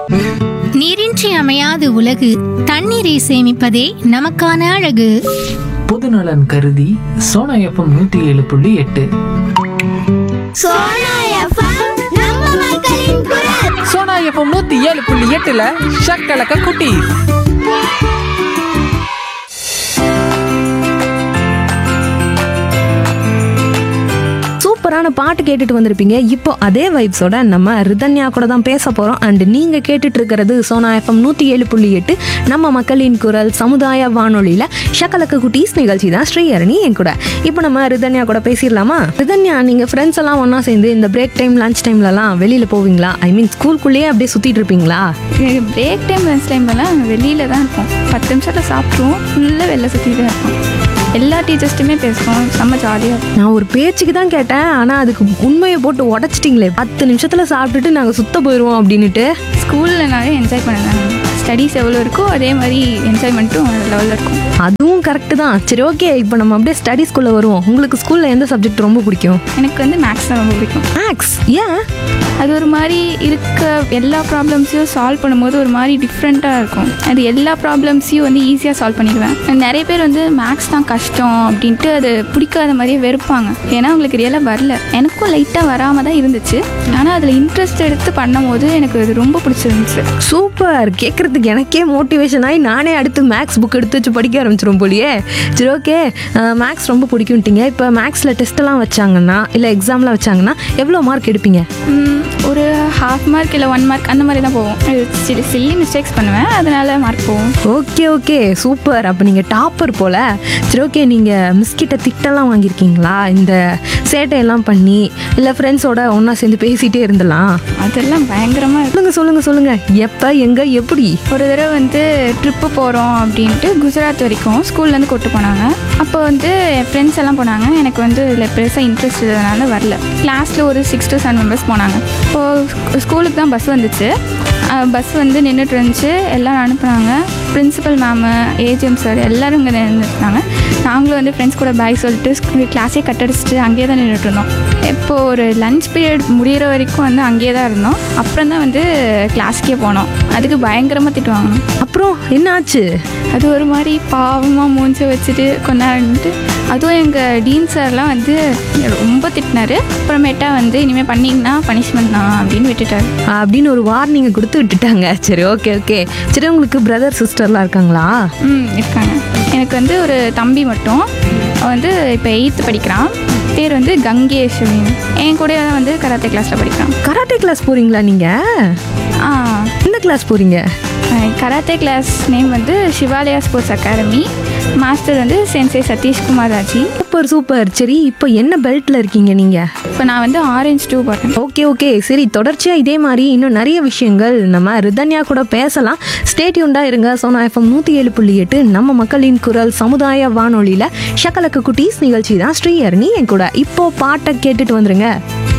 நீரின்றி அமையாது உலகு தண்ணீரை சேமிப்பதே நமக்கான அழகு பொதுநலன் கருதி சோனா எஃப்எம் நூத்தி ஏழு புள்ளி எட்டு சோனா எஃப்எம் நம்ம மக்களின் குரல் சோனா எஃப்எம் நூத்தி ஏழு புள்ளி எட்டுல ஷக்கலக்க குட்டி சூப்பரான பாட்டு கேட்டுட்டு வந்திருப்பீங்க இப்போ அதே வைப்ஸோட நம்ம ரிதன்யா கூட தான் பேச போகிறோம் அண்ட் நீங்கள் கேட்டுட்டு இருக்கிறது சோனா எஃப்எம் நூற்றி ஏழு புள்ளி எட்டு நம்ம மக்களின் குரல் சமுதாய வானொலியில் ஷக்கலக்க குட்டீஸ் நிகழ்ச்சி தான் ஸ்ரீஹரணி என் கூட இப்போ நம்ம ரிதன்யா கூட பேசிடலாமா ரிதன்யா நீங்கள் ஃப்ரெண்ட்ஸ் எல்லாம் ஒன்றா சேர்ந்து இந்த பிரேக் டைம் லஞ்ச் டைம்லலாம் வெளியில் போவீங்களா ஐ மீன் ஸ்கூல்குள்ளேயே அப்படியே சுற்றிட்டு இருப்பீங்களா எனக்கு பிரேக் டைம் லஞ்ச் டைம்லலாம் வெளியில தான் இருப்போம் பத்து நிமிஷத்தில் சாப்பிட்ருவோம் ஃபுல்லாக வெளில சுற்றிட்டு தான் இருப்போம் எல்லா டீச்சர்ஸ்ட்டுமே பேசுவோம் செம்ம ஜாலியாக இருக்கும் நான் ஒரு பேச்சுக்கு தான் கேட்டேன் ஆனால் அதுக்கு உண்மையை போட்டு உடச்சிட்டிங்களே பத்து நிமிஷத்தில் சாப்பிட்டுட்டு நாங்கள் சுத்த போயிடுவோம் அப்படின்னுட்டு ஸ்கூல்லனாலே என்ஜாய் பண்ணுவேன் ஸ்டடீஸ் எவ்வளோ இருக்கோ அதே மாதிரி என்ஜாய்மெண்ட்டும் லெவலில் இருக்கும் அதுவும் கரெக்டு தான் சரி ஓகே இப்போ நம்ம அப்படியே ஸ்டடீஸ்குள்ளே வருவோம் உங்களுக்கு ஸ்கூலில் எந்த சப்ஜெக்ட் ரொம்ப பிடிக்கும் எனக்கு வந்து மேக்ஸ் தான் ரொம்ப பிடிக்கும் மேக்ஸ் ஏன் அது ஒரு மாதிரி இருக்க எல்லா ப்ராப்ளம்ஸையும் சால்வ் பண்ணும்போது ஒரு மாதிரி டிஃப்ரெண்ட்டாக இருக்கும் அது எல்லா ப்ராப்ளம்ஸையும் வந்து ஈஸியாக சால்வ் பண்ணிடுவேன் நிறைய பேர் வந்து மேக்ஸ் தான் கஷ்டம் அப்படின்ட்டு அது பிடிக்காத மாதிரியே வெறுப்பாங்க ஏன்னா அவங்களுக்கு ரியலாக வரல எனக்கும் லைட்டாக வராமல் தான் இருந்துச்சு ஆனால் அதில் இன்ட்ரெஸ்ட் எடுத்து பண்ணும்போது எனக்கு அது ரொம்ப பிடிச்சிருந்துச்சு சூப்பர் கேட்குறதுக்கு எனக்கே மோட்டிவேஷன் ஆகி நானே அடுத்து மேக்ஸ் புக் எடுத்து வச்சு படிக்க ஆரம்பிச்சிரும் போலியே சரி ஓகே மேக்ஸ் ரொம்ப பிடிக்கும்ட்டீங்க இப்போ மேக்ஸில் டெஸ்ட்டெல்லாம் வச்சாங்கன்னா இல்லை எக்ஸாம்லாம் வச்சாங்கன்னா எவ்வளோ மார்க் எடுப்பீங்க ம், ஒரு ஹாஃப் மார்க் இல்லை ஒன் மார்க் அந்த மாதிரி தான் போகும் சில சில்லி மிஸ்டேக்ஸ் பண்ணுவேன் அதனால மார்க் போகும் ஓகே ஓகே சூப்பர் அப்போ நீங்கள் டாப்பர் போல சரி ஓகே நீங்கள் மிஸ்கிட்ட திட்டெல்லாம் வாங்கியிருக்கீங்களா இந்த சேட்டையெல்லாம் பண்ணி இல்லை ஃப்ரெண்ட்ஸோட ஒன்றா சேர்ந்து பேசிகிட்டே இருந்தலாம் அதெல்லாம் பயங்கரமாக இருக்கும் சொல்லுங்கள் சொல்லுங்கள் சொல்லுங்கள் எப்போ எங்கே எப்படி ஒரு தடவை வந்து ட்ரிப்பு போகிறோம் அப்படின்ட்டு குஜராத் வரைக்கும் ஸ்கூல்லேருந்து கூப்பிட்டு போனாங்க அப்போ வந்து என் ஃப்ரெண்ட்ஸ் எல்லாம் போனாங்க எனக்கு வந்து இதில் பெருசாக இன்ட்ரெஸ்ட் இருந்ததுனால வரல கிளாஸில் ஒரு சிக்ஸ் டு செவன் மெம்பர்ஸ் போனாங்க இப்போது ஸ்கூலுக்கு தான் பஸ் வந்துச்சு பஸ் வந்து நின்றுட்டு இருந்துச்சு எல்லோரும் அனுப்புனாங்க பிரின்சிபல் மேமு ஏஜிஎம் சார் எல்லோரும் இங்கே நின்றுட்டுருந்தாங்க நாங்களும் வந்து ஃப்ரெண்ட்ஸ் கூட பாய் சொல்லிட்டு கிளாஸே கட் அடிச்சுட்டு அங்கேயே தான் நின்றுட்டு இருந்தோம் இப்போது ஒரு லஞ்ச் பீரியட் முடிகிற வரைக்கும் வந்து அங்கேயே தான் இருந்தோம் அப்புறம் தான் வந்து கிளாஸ்க்கே போனோம் அதுக்கு பயங்கரமாக திட்டு வாங்கணும் அப்புறம் என்ன ஆச்சு அது ஒரு மாதிரி பாவமாக மூஞ்ச வச்சுட்டு கொண்டாடிட்டு அதுவும் எங்கள் டீன் சார்லாம் வந்து ரொம்ப திட்டினாரு அப்புறமேட்டா வந்து இனிமேல் பண்ணிங்கன்னா பனிஷ்மெண்ட் தான் அப்படின்னு விட்டுட்டாரு அப்படின்னு ஒரு வார்னிங்கை கொடுத்து விட்டுட்டாங்க சரி ஓகே ஓகே சரி உங்களுக்கு பிரதர் சிஸ்டர்லாம் இருக்காங்களா ம் இருக்காங்க எனக்கு வந்து ஒரு தம்பி மட்டும் அவன் வந்து இப்போ எயித்து படிக்கிறான் பேர் வந்து கங்கேஷ் அப்படின்னு என் கூட தான் வந்து கராத்தே கிளாஸில் படிக்கிறான் கராட்டே கிளாஸ் போறீங்களா நீங்க ஆ எந்த கிளாஸ் போறீங்க கராத்தே கிளாஸ் நேம் வந்து சிவாலயா ஸ்போர்ட்ஸ் அகாடமி மாஸ்டர் வந்து sensei Sathishkumar Raji super super சரி இப்போ என்ன பெல்ட்ல இருக்கீங்க நீங்க இப்போ நான் வந்து ஆரஞ்ச் டூ போடுறேன் ஓகே ஓகே சரி தொடர்ச்சியா இதே மாதிரி இன்னும் நிறைய விஷயங்கள் நம்ம ரிதன்யா கூட பேசலாம் ஸ்டேட்யூண்டா இருங்க சோனா எஃப்எம் நூத்தி ஏழு புள்ளி எட்டு நம்ம மக்களின் குரல் சமுதாய வானொலியில ஷக்கலக்கு குட்டீஸ் நிகழ்ச்சி தான் ஸ்ரீஹரணி என் கூட இப்போ பாட்டை கேட்டுட்டு வந்துருங்க